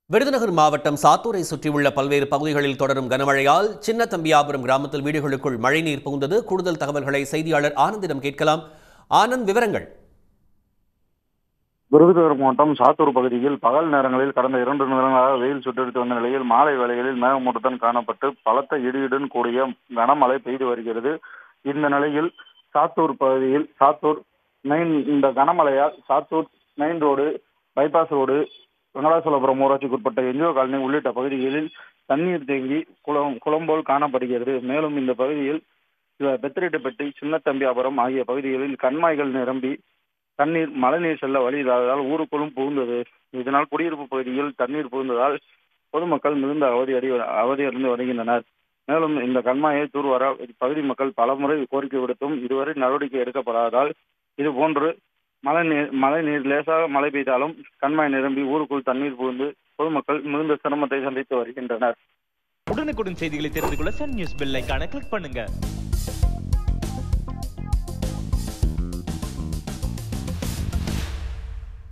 விருதுநகர் மாவட்டம் சாத்தூரை சுற்றியுள்ள பல்வேறு பகுதிகளில் தொடரும் கனமழையால் சின்னத்தம்பியாபுரம் கிராமத்தில் வீடுகளுக்குள் மழைநீர் புகுந்தது கூடுதல் தகவல்களை செய்தியாளர் ஆனந்திடம் கேட்கலாம் ஆனந்த் விவரங்கள் விருதுநகர் மாவட்டம் சாத்தூர் பகுதியில் பகல் நேரங்களில் கடந்த இரண்டு நிமிடங்களாக வெயில் சுட்டெடுத்து வந்த நிலையில் மாலை வேளைகளில் மேகமூட்டத்துடன் காணப்பட்டு பலத்த இடியுடன் கூடிய கனமழை பெய்து வருகிறது இந்த நிலையில் சாத்தூர் பகுதியில் சாத்தூர் மெயின் இந்த கனமழையால் Sattur main road bypass road Venkatachalapuram ஊராட்சிக்குட்பட்ட என்ஜிஓ காலனி உள்ளிட்ட பகுதிகளில் தண்ணீர் தேங்கி குளம் குளம் போல் காணப்படுகிறது மேலும் இந்த பகுதியில் பெத்திரெட்டுப்பட்டி சின்னத்தம்பியாபுரம் ஆகிய பகுதிகளில் கண்மாய்கள் நிரம்பி தண்ணீர் மழைநீர் செல்ல வழி இல்லாததால் ஊருக்குள்ளும் புகுந்தது இதனால் குடியிருப்பு பகுதியில் தண்ணீர் புகுந்ததால் பொதுமக்கள் மிகுந்த அவதி அடி அவதியடைந்து வருகின்றனர் மேலும் இந்த கண்மாயை தூர்வார பகுதி மக்கள் பலமுறை கோரிக்கை விடுத்தும் இதுவரை நடவடிக்கை எடுக்கப்படாததால் இது போன்று மழை நீர் மழை நீர் லேசாக மழை பெய்தாலும் கண்மாய் நிரம்பி ஊருக்குள் தண்ணீர் புகுந்து பொதுமக்கள் மிகுந்த சிரமத்தை சந்தித்து வருகின்றனர் உடனுக்குடன் செய்திகளை தெரிந்து கொள்ள சன் நியூஸ் பெல் ஐகானை கிளிக் பண்ணுங்க